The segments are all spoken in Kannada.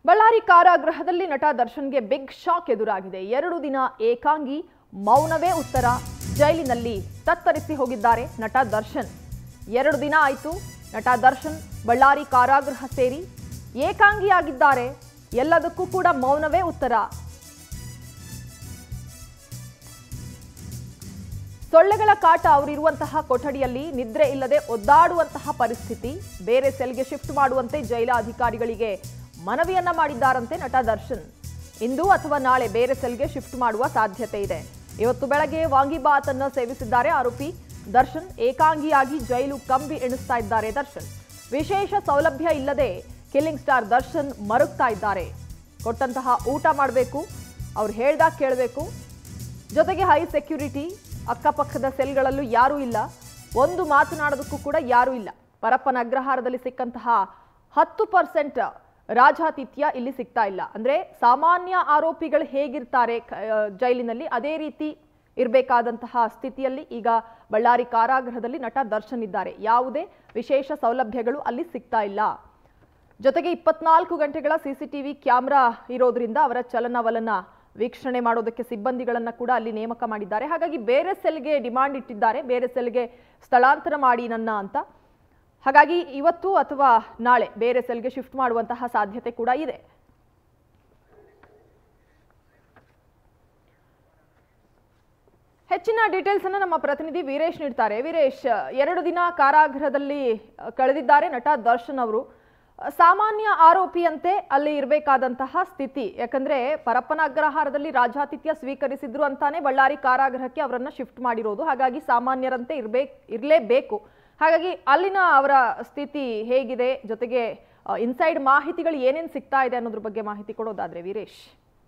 ಬಳ್ಳಾರಿ ಕಾರಾಗೃಹದಲ್ಲಿ ನಟ ದರ್ಶನ್ಗೆ ಬಿಗ್ ಶಾಕ್ ಎದುರಾಗಿದೆ ಎರಡು ದಿನ ಏಕಾಂಗಿ ಮೌನವೇ ಉತ್ತರ ಜೈಲಿನಲ್ಲಿ ತತ್ತರಿಸಿ ಹೋಗಿದ್ದಾರೆ ನಟ ದರ್ಶನ್ ಎರಡು ದಿನ ಆಯಿತು ನಟ ದರ್ಶನ್ ಬಳ್ಳಾರಿ ಕಾರಾಗೃಹ ಸೇರಿ ಏಕಾಂಗಿಯಾಗಿದ್ದಾರೆ ಎಲ್ಲದಕ್ಕೂ ಕೂಡ ಮೌನವೇ ಉತ್ತರ ಸೊಳ್ಳೆಗಳ ಕಾಟ ಅವರಿರುವಂತಹ ಕೊಠಡಿಯಲ್ಲಿ ನಿದ್ರೆ ಇಲ್ಲದೆ ಒದ್ದಾಡುವಂತಹ ಪರಿಸ್ಥಿತಿ ಬೇರೆ ಸೆಲ್ಗೆ ಶಿಫ್ಟ್ ಮಾಡುವಂತೆ ಜೈಲ ಅಧಿಕಾರಿಗಳಿಗೆ ಮನವಿಯನ್ನ ಮಾಡಿದ್ದಾರಂತೆ ನಟ ದರ್ಶನ್ ಇಂದು ಅಥವಾ ನಾಳೆ ಬೇರೆ ಸೆಲ್ಗೆ ಶಿಫ್ಟ್ ಮಾಡುವ ಸಾಧ್ಯತೆ ಇದೆ ಇವತ್ತು ಬೆಳಗ್ಗೆ ವಾಂಗಿಬಾತ್ ಅನ್ನ ಸೇವಿಸಿದ್ದಾರೆ ಆರೋಪಿ ದರ್ಶನ್ ಏಕಾಂಗಿಯಾಗಿ ಜೈಲು ಕಂಬಿ ಎಣಿಸ್ತಾ ಇದ್ದಾರೆ ದರ್ಶನ್ ವಿಶೇಷ ಸೌಲಭ್ಯ ಇಲ್ಲದೆ ಕಿಲ್ಲಿಂಗ್ ಸ್ಟಾರ್ ದರ್ಶನ್ ಮರುಗ್ತಾ ಇದ್ದಾರೆ ಕೊಟ್ಟಂತಹ ಊಟ ಮಾಡಬೇಕು ಅವ್ರು ಹೇಳ್ದಾಗ ಕೇಳಬೇಕು ಜೊತೆಗೆ ಹೈ ಸೆಕ್ಯೂರಿಟಿ ಅಕ್ಕಪಕ್ಕದ ಸೆಲ್ಗಳಲ್ಲೂ ಯಾರೂ ಇಲ್ಲ ಒಂದು ಮಾತನಾಡೋದಕ್ಕೂ ಕೂಡ ಯಾರೂ ಇಲ್ಲ ಪರಪ್ಪನ ಅಗ್ರಹಾರದಲ್ಲಿ ಸಿಕ್ಕಂತಹ ಹತ್ತು ಪರ್ಸೆಂಟ್ ರಾಜಾತಿಥ್ಯ ಇಲ್ಲಿ ಸಿಗ್ತಾ ಇಲ್ಲ ಅಂದ್ರೆ ಸಾಮಾನ್ಯ ಆರೋಪಿಗಳು ಹೇಗಿರ್ತಾರೆ ಕ- ಆ, ಜೈಲಿನಲ್ಲಿ ಅದೇ ರೀತಿ ಇರಬೇಕಾದಂತಹ ಸ್ಥಿತಿಯಲ್ಲಿ ಈಗ ಬಳ್ಳಾರಿ ಕಾರಾಗೃಹದಲ್ಲಿ ನಟ ದರ್ಶನ್ ಇದ್ದಾರೆ ಯಾವುದೇ ವಿಶೇಷ ಸೌಲಭ್ಯಗಳು ಅಲ್ಲಿ ಸಿಗ್ತಾ ಇಲ್ಲ ಜೊತೆಗೆ ಇಪ್ಪತ್ನಾಲ್ಕು ಗಂಟೆಗಳ ಸಿಸಿಟಿವಿ ಕ್ಯಾಮ್ರಾ ಇರೋದ್ರಿಂದ ಅವರ ಚಲನವಲನ ವೀಕ್ಷಣೆ ಮಾಡೋದಕ್ಕೆ ಸಿಬ್ಬಂದಿಗಳನ್ನ ಕೂಡ ಅಲ್ಲಿ ನೇಮಕ ಮಾಡಿದ್ದಾರೆ ಹಾಗಾಗಿ ಬೇರೆ ಸೆಲ್ಗೆ ಡಿಮಾಂಡ್ ಇಟ್ಟಿದ್ದಾರೆ ಬೇರೆ ಸೆಲ್ಗೆ ಸ್ಥಳಾಂತರ ಮಾಡಿ ನನ್ನ ಅಂತ ಹಾಗಾಗಿ ಇವತ್ತು ಅಥವಾ ನಾಳೆ ಬೇರೆ ಸೆಲ್ಗೆ ಶಿಫ್ಟ್ ಮಾಡುವಂತಹ ಸಾಧ್ಯತೆ ಕೂಡ ಇದೆ ಹೆಚ್ಚಿನ ಡೀಟೇಲ್ಸ್ ಅನ್ನ ನಮ್ಮ ಪ್ರತಿನಿಧಿ ವೀರೇಶ್ ನೀಡ್ತಾರೆ ವೀರೇಶ್ ಎರಡು ದಿನ ಕಾರಾಗೃಹದಲ್ಲಿ ಅಹ್, ಕಳೆದಿದ್ದಾರೆ ನಟ ದರ್ಶನ್ ಅವರು ಅಹ್, ಸಾಮಾನ್ಯ ಆರೋಪಿಯಂತೆ ಅಲ್ಲಿ ಇರಬೇಕಾದಂತಹ ಸ್ಥಿತಿ ಯಾಕಂದ್ರೆ ಪರಪ್ಪನ ಅಗ್ರಹಾರದಲ್ಲಿ ರಾಜಾತಿಥ್ಯ ಸ್ವೀಕರಿಸಿದ್ರು ಅಂತಾನೆ ಬಳ್ಳಾರಿ ಕಾರಾಗೃಹಕ್ಕೆ ಅವರನ್ನ ಶಿಫ್ಟ್ ಮಾಡಿರೋದು ಹಾಗಾಗಿ ಸಾಮಾನ್ಯರಂತೆ ಇರ್ಬೇಕು ಇರಲೇಬೇಕು ಹಾಗಾಗಿ ಅಲ್ಲಿನ ಅವರ ಸ್ಥಿತಿ ಹೇಗಿದೆ ಜೊತೆಗೆ ಇನ್ಸೈಡ್ ಮಾಹಿತಿಗಳು ಏನೇನು ಸಿಗ್ತಾ ಇದೆ ಅನ್ನೋದ್ರ ಬಗ್ಗೆ ಮಾಹಿತಿ ಕೊಡೋದಾದ್ರೆ ವೀರೇಶ್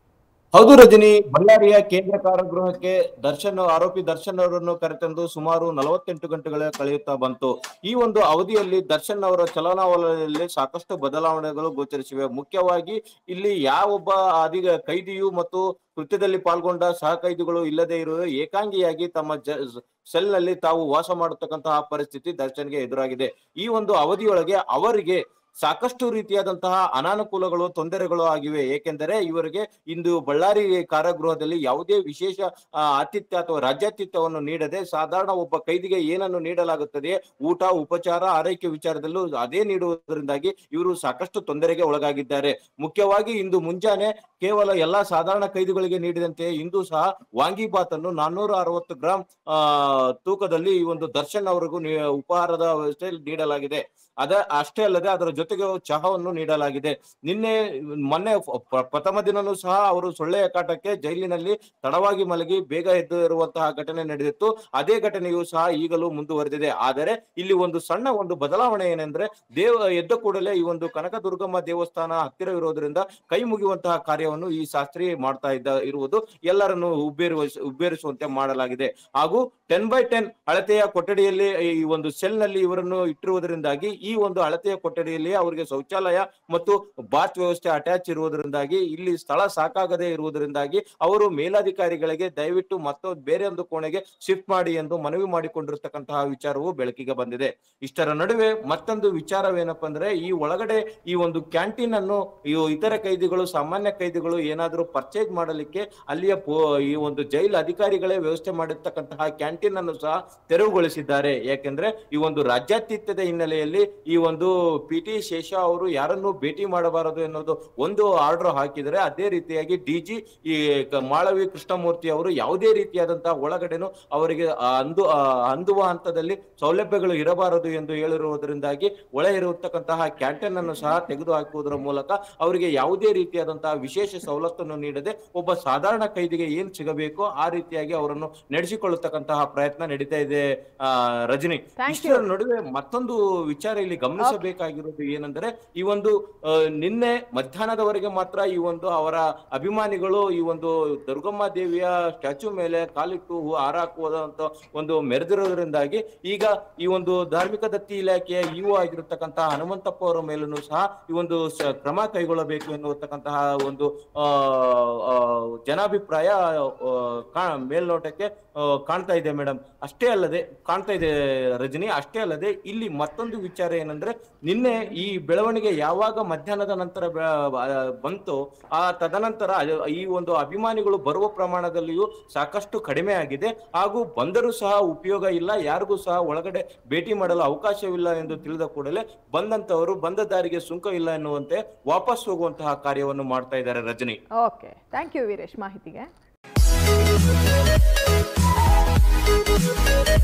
ಹೌದು ರಜನಿ ಬಳ್ಳಾರಿಯ ಕೇಂದ್ರ ಕಾರಾಗೃಹಕ್ಕೆ ದರ್ಶನ್ ಆರೋಪಿ ದರ್ಶನ್ ಅವರನ್ನು ಕರೆತಂದು ಸುಮಾರು ನಲವತ್ತೆಂಟು ಗಂಟೆಗಳ ಕಳೆಯುತ್ತಾ ಬಂತು ಈ ಒಂದು ಅವಧಿಯಲ್ಲಿ ದರ್ಶನ್ ಅವರ ಚಲನಾವಲಯಲ್ಲಿ ಸಾಕಷ್ಟು ಬದಲಾವಣೆಗಳು ಗೋಚರಿಸಿವೆ ಮುಖ್ಯವಾಗಿ ಇಲ್ಲಿ ಯಾವೊಬ್ಬ ಅಧಿಗ ಕೈದಿಯು ಮತ್ತು ಕೃತ್ಯದಲ್ಲಿ ಪಾಲ್ಗೊಂಡ ಸಹ ಕೈದಿಗಳು ಇಲ್ಲದೆ ಇರುವ ಏಕಾಂಗಿಯಾಗಿ ತಮ್ಮ ಜ ಸೆಲ್ ನಲ್ಲಿ ತಾವು ವಾಸ ಮಾಡತಕ್ಕಂತಹ ಪರಿಸ್ಥಿತಿ ದರ್ಶನ್ಗೆ ಎದುರಾಗಿದೆ ಈ ಒಂದು ಅವಧಿಯೊಳಗೆ ಅವರಿಗೆ ಸಾಕಷ್ಟು ರೀತಿಯಾದಂತಹ ಅನಾನುಕೂಲಗಳು ತೊಂದರೆಗಳು ಆಗಿವೆ ಏಕೆಂದರೆ ಇವರಿಗೆ ಇಂದು ಬಳ್ಳಾರಿ ಕಾರಾಗೃಹದಲ್ಲಿ ಯಾವುದೇ ವಿಶೇಷ ಆ, ಆತಿಥ್ಯ ಅಥವಾ ರಾಜ್ಯಾತಿಥ್ಯವನ್ನು ನೀಡದೆ ಸಾಧಾರಣ ಒಬ್ಬ ಕೈದಿಗೆ ಏನನ್ನು ನೀಡಲಾಗುತ್ತದೆ ಊಟ ಉಪಚಾರ ಆರೈಕೆ ವಿಚಾರದಲ್ಲೂ ಅದೇ ನೀಡುವುದರಿಂದಾಗಿ ಇವರು ಸಾಕಷ್ಟು ತೊಂದರೆಗೆ ಒಳಗಾಗಿದ್ದಾರೆ ಮುಖ್ಯವಾಗಿ ಇಂದು ಮುಂಜಾನೆ ಕೇವಲ ಎಲ್ಲಾ ಸಾಧಾರಣ ಕೈದಿಗಳಿಗೆ ನೀಡಿದಂತೆ ಇಂದು ಸಹ ವಾಂಗಿಬಾತ್ ಅನ್ನು ನಾನ್ನೂರ ಅರವತ್ತು ಗ್ರಾಂ ಆ ತೂಕದಲ್ಲಿ ಈ ಒಂದು ದರ್ಶನ್ ಅವರಿಗೂ ನೀ- ಉಪಹಾರದ ವ್ಯವಸ್ಥೆಯಲ್ಲಿ ನೀಡಲಾಗಿದೆ ಅದ ಅಷ್ಟೇ ಅಲ್ಲದೆ ಅದರ ಜೊತೆಗೆ ಚಹಾವನ್ನು ನೀಡಲಾಗಿದೆ ನಿನ್ನೆ ಮೊನ್ನೆ ಪ- ಪ್ರಥಮ ದಿನನೂ ಸಹ ಅವರು ಸೊಳ್ಳೆಯ ಕಾಟಕ್ಕೆ ಜೈಲಿನಲ್ಲಿ ತಡವಾಗಿ ಮಲಗಿ ಬೇಗ ಎದ್ದು ಇರುವಂತಹ ಘಟನೆ ನಡೆದಿತ್ತು ಅದೇ ಘಟನೆಯು ಸಹ ಈಗಲೂ ಮುಂದುವರೆದಿದೆ ಆದರೆ ಇಲ್ಲಿ ಒಂದು ಸಣ್ಣ ಒಂದು ಬದಲಾವಣೆ ಏನೆಂದ್ರೆ ದೇವ ಎದ್ದ ಕೂಡಲೇ ಈ ಒಂದು ಕನಕದುರ್ಗಮ್ಮ ದೇವಸ್ಥಾನ ಹತ್ತಿರವಿರೋದ್ರಿಂದ ಕೈ ಮುಗಿಯುವಂತಹ ಕಾರ್ಯವನ್ನು ಈ ಶಾಸ್ತ್ರಿ ಮಾಡ್ತಾ ಇದ್ದ ಇರುವುದು ಎಲ್ಲರನ್ನು ಉಬ್ಬೇರುವ ಉಬ್ಬೇರಿಸುವಂತೆ ಮಾಡಲಾಗಿದೆ ಹಾಗೂ ಟೆನ್ ಬೈ ಟೆನ್ ಅಳತೆಯ ಕೊಠಡಿಯಲ್ಲಿ ಈ ಒಂದು ಸೆಲ್ ನಲ್ಲಿ ಇವರನ್ನು ಇಟ್ಟಿರುವುದರಿಂದಾಗಿ ಈ ಒಂದು ಅಳತೆಯ ಕೊಠಡಿಯಲ್ಲಿ ಅವರಿಗೆ ಶೌಚಾಲಯ ಮತ್ತು ಬಾತ್ ವ್ಯವಸ್ಥೆ ಅಟ್ಯಾಚ್ ಇರುವುದರಿಂದಾಗಿ ಇಲ್ಲಿ ಸ್ಥಳ ಸಾಕಾಗದೇ ಇರುವುದರಿಂದಾಗಿ ಅವರು ಮೇಲಾಧಿಕಾರಿಗಳಿಗೆ ದಯವಿಟ್ಟು ಮತ್ತೊಂದು ಬೇರೆ ಒಂದು ಕೋಣೆಗೆ ಶಿಫ್ಟ್ ಮಾಡಿ ಎಂದು ಮನವಿ ಮಾಡಿಕೊಂಡಿರ್ತಕ್ಕಂತಹ ವಿಚಾರವು ಬೆಳಕಿಗೆ ಬಂದಿದೆ ಇಷ್ಟರ ನಡುವೆ ಮತ್ತೊಂದು ವಿಚಾರವೇನಪ್ಪ ಅಂದ್ರೆ ಈ ಒಳಗಡೆ ಈ ಒಂದು ಕ್ಯಾಂಟೀನ್ ಅನ್ನು ಈ ಇತರ ಕೈದಿಗಳು ಸಾಮಾನ್ಯ ಕೈದಿಗಳು ಏನಾದರೂ ಪರ್ಚೇಸ್ ಮಾಡಲಿಕ್ಕೆ ಅಲ್ಲಿಯ ಪೋ- ಈ ಒಂದು ಜೈಲ್ ಅಧಿಕಾರಿಗಳೇ ವ್ಯವಸ್ಥೆ ಮಾಡಿರ್ತಕ್ಕಂತಹ ಕ್ಯಾಂಟೀನ್ ಅನ್ನು ಸಹ ತೆರವುಗೊಳಿಸಿದ್ದಾರೆ ಯಾಕೆಂದ್ರೆ ಈ ಒಂದು ರಾಜ್ಯಾತಿಥ್ಯದ ಹಿನ್ನೆಲೆಯಲ್ಲಿ ಈ ಒಂದು ಪಿ ಟಿ ಶೇಷ ಅವರು ಯಾರನ್ನು ಭೇಟಿ ಮಾಡಬಾರದು ಎನ್ನುವುದು ಒಂದು ಆರ್ಡರ್ ಹಾಕಿದರೆ ಅದೇ ರೀತಿಯಾಗಿ ಡಿಜಿ ಈ ಕ- ಮಾಳವಿ ಕೃಷ್ಣಮೂರ್ತಿ ಅವರು ಯಾವುದೇ ರೀತಿಯಾದಂತಹ ಒಳಗಡೆನು ಅವರಿಗೆ ಆ ಅಂದು ಆ ಅಂದುವ ಹಂತದಲ್ಲಿ ಸೌಲಭ್ಯಗಳು ಇರಬಾರದು ಎಂದು ಹೇಳಿರುವುದರಿಂದಾಗಿ ಒಳ ಇರತಕ್ಕಂತಹ ಕ್ಯಾಂಟೀನ್ ಅನ್ನು ಸಹ ತೆಗೆದು ಹಾಕುವುದರ ಮೂಲಕ ಅವರಿಗೆ ಯಾವುದೇ ರೀತಿಯಾದಂತಹ ವಿಶೇಷ ಸವಲತ್ತನ್ನು ನೀಡದೆ ಒಬ್ಬ ಸಾಧಾರಣ ಕೈದಿಗೆ ಏನ್ ಸಿಗಬೇಕೋ ಆ ರೀತಿಯಾಗಿ ಅವರನ್ನು ನಡೆಸಿಕೊಳ್ಳತಕ್ಕಂತಹ ಪ್ರಯತ್ನ ನಡೀತಾ ಇದೆ ಆ ರಜನಿ Thank ಇಷ್ಟರ ನಡುವೆ ಮತ್ತೊಂದು ವಿಚಾರ ಇಲ್ಲಿ ಗಮನಿಸಬೇಕಾಗಿರೋದು ಏನಂದ್ರೆ ಈ ಒಂದು ಆ, ನಿನ್ನೆ ಮಧ್ಯಾಹ್ನದವರೆಗೆ ಮಾತ್ರ ಈ ಒಂದು ಅವರ ಅಭಿಮಾನಿಗಳು ಈ ಒಂದು ದುರ್ಗಮ್ಮ ದೇವಿಯ ಸ್ಟ್ಯಾಚ್ಯೂ ಮೇಲೆ ಕಾಲಿಟ್ಟು ಹೂ ಹಾರ ಹಾಕುವುದಂತ ಒಂದು ಮೆರೆದಿರೋದ್ರಿಂದಾಗಿ ಈಗ ಈ ಒಂದು ಧಾರ್ಮಿಕ ದತ್ತಿ ಇಲಾಖೆಯ ಇಒ ಆಗಿರತಕ್ಕಂತಹ ಹನುಮಂತಪ್ಪ ಅವರ ಮೇಲೂ ಸಹ ಈ ಒಂದು ಸ- ಕ್ರಮ ಕೈಗೊಳ್ಳಬೇಕು ಎನ್ನುವಂತಹ ಒಂದು ಆ, ಆ, ಜನಾಭಿಪ್ರಾಯ ಆ, ಕಾ- ಮೇಲ್ನೋಟಕ್ಕೆ ಆ, ಕಾಣ್ತಾ ಇದೆ ಮೇಡಮ್ ಅಷ್ಟೇ ಅಲ್ಲದೆ ಕಾಣ್ತಾ ಇದೆ ರಜನಿ ಅಷ್ಟೇ ಅಲ್ಲದೆ ಇಲ್ಲಿ ಮತ್ತೊಂದು ವಿಚಾರ ಏನಂದ್ರೆ ನಿನ್ನೆ ಈ ಬೆಳವಣಿಗೆ ಯಾವಾಗ ಮಧ್ಯಾಹ್ನದ ನಂತರ ಬೆ- ಆ, ಬಂತು ಆ ತದನಂತರ ಅದು- ಈ ಒಂದು ಅಭಿಮಾನಿಗಳು ಬರುವ ಪ್ರಮಾಣದಲ್ಲಿಯೂ ಸಾಕಷ್ಟು ಕಡಿಮೆ ಆಗಿದೆ ಹಾಗೂ ಬಂದರೂ ಸಹ ಉಪಯೋಗ ಇಲ್ಲ ಯಾರಿಗೂ ಸಹ ಒಳಗಡೆ ಭೇಟಿ ಮಾಡಲು ಅವಕಾಶವಿಲ್ಲ ಎಂದು ತಿಳಿದ ಕೂಡಲೇ ಬಂದಂತವರು ಬಂದ ದಾರಿಗೆ ಸುಂಕ ಇಲ್ಲ ಎನ್ನುವಂತೆ ವಾಪಸ್ ಹೋಗುವಂತಹ ಕಾರ್ಯವನ್ನು ಮಾಡ್ತಾ ಇದ್ದಾರೆ Rajini okay thank you Veeresh ಮಾಹಿತಿಗೆ